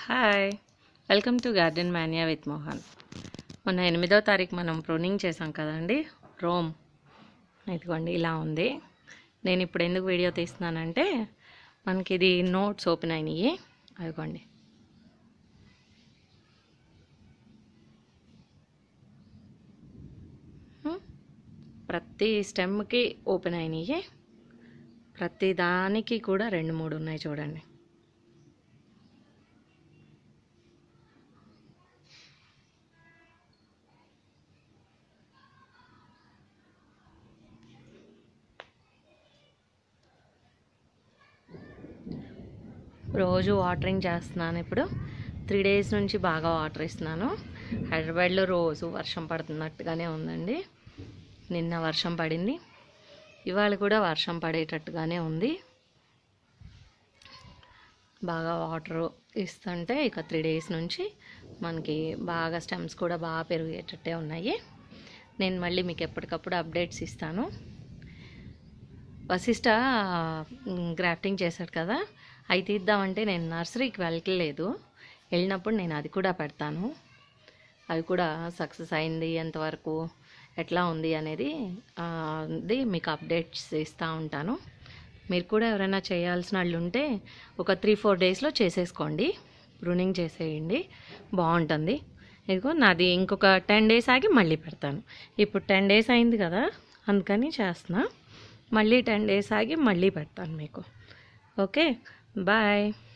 Hi welcome to garden mania with Mohan మొన్న ఎనిమిదో తారీఖు మనం ప్రూనింగ్ చేసాం కదండి రోమ్ ఇదిగోండి ఇలా ఉంది నేను ఇప్పుడు ఎందుకు వీడియో తీస్తున్నానంటే మనకి ఇది నోట్స్ ఓపెన్ అయినాయి అదిగోండి హ్మ్. ప్రతి స్టెమ్కి ఓపెన్ అయినాయి ప్రతి దానికి కూడా రెండు మూడు ఉన్నాయి చూడండి రోజు వాటరింగ్ చేస్తున్నాను ఇప్పుడు త్రీ డేస్ నుంచి బాగా వాటర్ ఇస్తున్నాను హైదరాబాద్లో రోజు వర్షం పడుతున్నట్టుగానే ఉందండి నిన్న వర్షం పడింది ఇవాళ కూడా వర్షం పడేటట్టుగానే ఉంది బాగా వాటర్ ఇస్తుంటే ఇక త్రీ డేస్ నుంచి మనకి బాగా స్టెమ్స్ కూడా బాగా పెరిగేటట్టే ఉన్నాయి నేను మళ్ళీ మీకు ఎప్పటికప్పుడు అప్డేట్స్ ఇస్తాను వశిష్ట మ్, గ్రాఫ్టింగ్ చేశాడు కదా అవి తీద్దామంటే నేను నర్సరీకి వెళ్ళలేదు వెళ్ళినప్పుడు నేను అది కూడా పెడతాను అవి కూడా సక్సెస్ అయింది ఎంతవరకు ఎట్లా ఉంది అనేది ఆ, అది మీకు అప్డేట్స్ ఇస్తూ ఉంటాను మీరు కూడా ఎవరైనా చేయాల్సిన వాళ్ళు ఉంటే ఒక త్రీ ఫోర్ డేస్లో చేసేసుకోండి ప్రూనింగ్ చేసేయండి బాగుంటుంది ఇదిగో నాది ఇంకొక టెన్ డేస్ ఆగి మళ్ళీ పెడతాను ఇప్పుడు టెన్ డేస్ అయింది కదా అందుకని చేస్తున్నా మళ్ళీ టెన్ డేస్ ఆగి మళ్ళీ పెడతాను మీకు ఓకే బాయ్